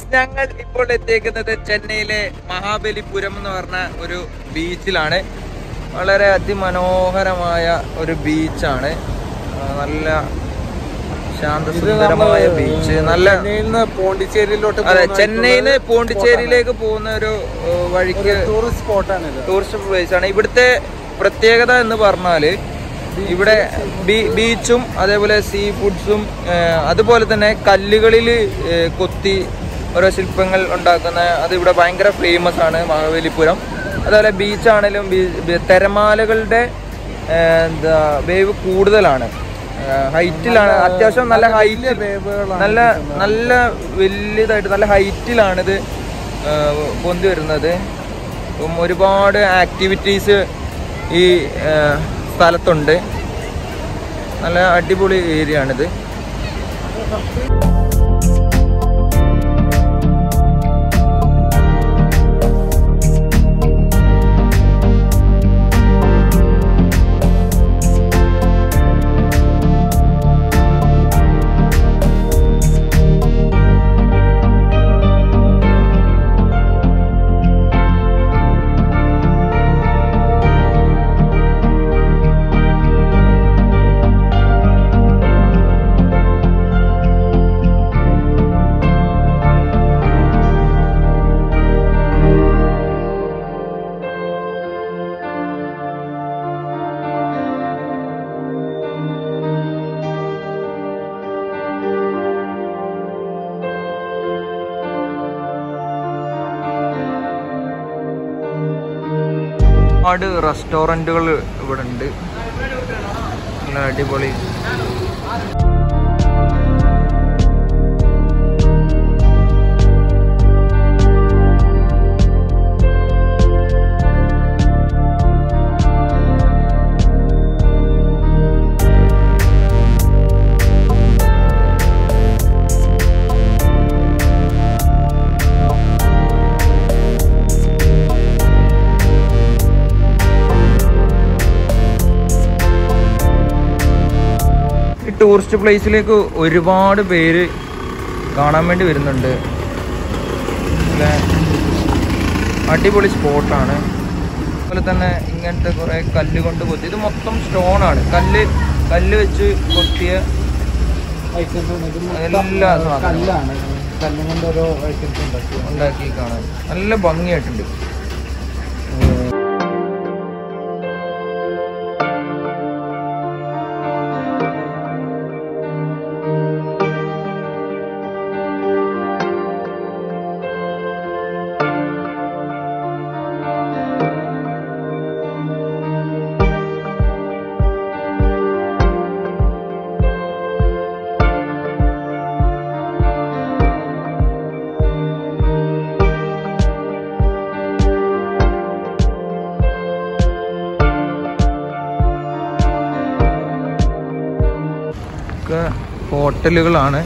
ഞങ്ങൾ ഇപ്പോൾ എത്തിയേക്കുന്നത് ചെന്നൈയിലെ മഹാബലിപുരം എന്ന് പറഞ്ഞ ഒരു ബീച്ചിലാണ് വളരെ അതിമനോഹരമായ ഒരു ബീച്ചാണ് ആ, നല്ല ശാന്തസുന്ദരമായ ബീച്ച് നല്ല ചെന്നൈയിൽ നിന്ന് പോണ്ടിച്ചേരിയിലോട്ട് അതെ ചെന്നൈയിൽ നിന്ന് പോണ്ടിച്ചേരിയിലേക്ക് പോകുന്ന ഒരു ഏ, വഴിക്ക് ടൂറിസ്റ്റ് സ്പോട്ടാണ് ഇത് ടൂറിസ്റ്റ് പ്ലേസ് ആണ് ഇവിടുത്തെ പ്രത്യേകത എന്ന് പറഞ്ഞാല് ഇവിടെ ബീ- ബീച്ചും അതേപോലെ സീ ഫുഡ്സും അതുപോലെ തന്നെ കല്ലുകളിൽ കൊത്തി ഓരോ ശില്പങ്ങൾ ഉണ്ടാക്കുന്ന അത് ഇവിടെ ഭയങ്കര ഫേമസ് ആണ് മഹാബലിപുരം അതുപോലെ ബീച്ചാണെങ്കിലും ബീ- തിരമാലകളുടെ ഏ, എന്താ വേവ് കൂടുതലാണ് ഹൈറ്റിലാണ് അത്യാവശ്യം നല്ല ഹൈറ്റ് വേവുകളാണ് നല്ല നല്ല വലിയതായിട്ട് നല്ല ഹൈറ്റിലാണിത് ആ, പൊന്തി വരുന്നത് അപ്പം ഒരുപാട് ആക്ടിവിറ്റീസ് ഈ ആ, സ്ഥലത്തുണ്ട് നല്ല അടിപൊളി ഏരിയ ആണിത് ഒരുപാട് റെസ്റ്റോറൻറ്റുകൾ ഇവിടെ ഉണ്ട് നല്ല അടിപൊളി ഈ ടൂറിസ്റ്റ് പ്ലേസിലേക്ക് ഒരുപാട് പേര് കാണാൻ വേണ്ടി വരുന്നുണ്ട് നല്ല അടിപൊളി സ്പോട്ടാണ് അതുപോലെ തന്നെ ഇങ്ങനത്തെ കുറേ കല്ല് കൊണ്ട് കൊത്തി ഇത് മൊത്തം സ്റ്റോൺ ആണ് കല്ല് കല്ല് വെച്ച് കൊത്തിയ ഐറ്റംസ് എല്ലാ സാധനവും. കല്ലാണ് കല്ലും കൊണ്ട് ഓരോ ഐറ്റംസ് ഉണ്ടാക്കി ഉണ്ടാക്കി കാണാൻ നല്ല ഭംഗിയായിട്ടുണ്ട് ഒക്കെ ഹോട്ടലുകളാണ്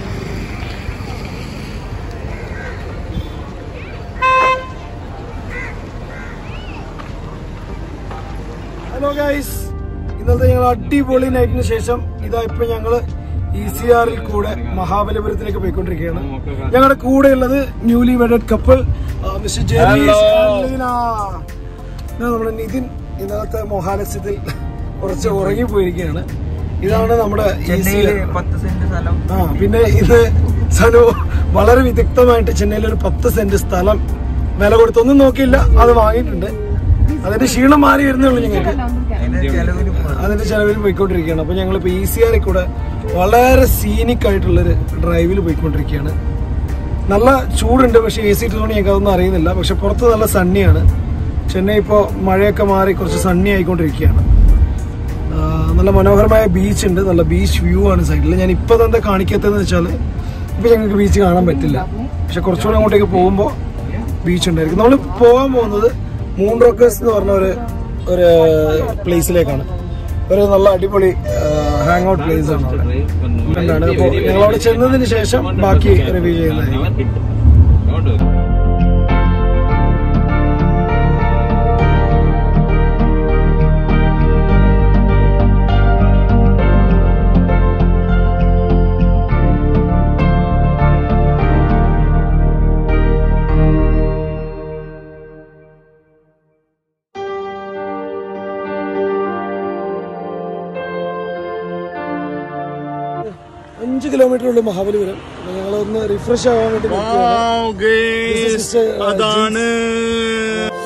ഹലോ ഗൈസ് ഇന്നത്തെ ഞങ്ങൾ അടിപൊളി നൈറ്റിന് ശേഷം ഇതാ ഇപ്പൊ ഞങ്ങള് ഇ സി ആറിൽ കൂടെ മഹാബലിപുരത്തിലേക്ക് പോയിക്കൊണ്ടിരിക്കുകയാണ് ഞങ്ങളുടെ കൂടെ ഉള്ളത് newly wedded couple mister Jerees and Leena. ഇതാ നമ്മുടെ നിതിൻ ഇന്നത്തെ മൊഹാലസ്യത്തിൽ കുറച്ച് ഉറങ്ങിപ്പോയിരിക്കുകയാണ് ഇതാണ് നമ്മുടെ ഈ ചെന്നൈയില് പത്ത് സെന്റ് സ്ഥലം ആ പിന്നെ ഇത് സനു വളരെ വിദഗ്ധമായിട്ട് ചെന്നൈയിൽ ഒരു പത്ത് സെന്റ് സ്ഥലം വില കൊടുത്തൊന്നും നോക്കിയില്ല അത് വാങ്ങിയിട്ടുണ്ട് അതിന്റെ ക്ഷീണം മാറി വരുന്നുള്ളൂ ഞങ്ങൾക്ക് അതിന്റെ ചെലവിന് അതിന്റെ ചെലവിൽ പോയിക്കൊണ്ടിരിക്കുകയാണ് അപ്പൊ ഞങ്ങൾ ഇപ്പൊ ഇ സി ആറിൽ കൂടെ വളരെ സീനിക് ആയിട്ടുള്ളൊരു ഡ്രൈവിൽ പോയിക്കൊണ്ടിരിക്കുകയാണ് നല്ല ചൂടുണ്ട് പക്ഷെ എ സി ഇട്ടുകൊണ്ട് ഞങ്ങൾക്ക് അതൊന്നും അറിയുന്നില്ല പക്ഷെ പുറത്ത് നല്ല സണ്ണിയാണ് ചെന്നൈ ഇപ്പോൾ മഴയൊക്കെ മാറി കുറച്ച് സണ്ണി ആയിക്കൊണ്ടിരിക്കുകയാണ് ആ, നല്ല മനോഹരമായ ബീച്ച് ഉണ്ട് നല്ല ബീച്ച് വ്യൂ ആണ് സൈഡിൽ ഞാൻ ഇപ്പൊ തന്നെ കാണിക്കാത്തതെന്ന് വെച്ചാൽ ഇപ്പൊ ഞങ്ങൾക്ക് ബീച്ച് കാണാൻ പറ്റില്ല പക്ഷെ കുറച്ചുകൂടെ അങ്ങോട്ടേക്ക് പോകുമ്പോൾ ബീച്ച് ഉണ്ടായിരിക്കും നമ്മൾ പോകാൻ പോകുന്നത് മൂൺ റോക്കേഴ്സ് എന്ന് പറഞ്ഞ ഒരു ഒരു പ്ലേസിലേക്കാണ് ഒരു നല്ല അടിപൊളി ഹാങ് ഔട്ട് പ്ലേസ് ആണ് അവിടെ എന്താണ് അപ്പോൾ ഞങ്ങൾ അവിടെ ചെന്നതിന് ശേഷം ബാക്കി റിവ്യൂ ചെയ്യുന്നതായിരിക്കും അഞ്ച് കിലോമീറ്റർ ഉള്ളു മഹാബലിപുരം അപ്പൊ ഞങ്ങളൊന്ന് റിഫ്രഷ് ആവാൻ വേണ്ടി നിൽക്കുകയാണ്. This is, uh, അതാണ്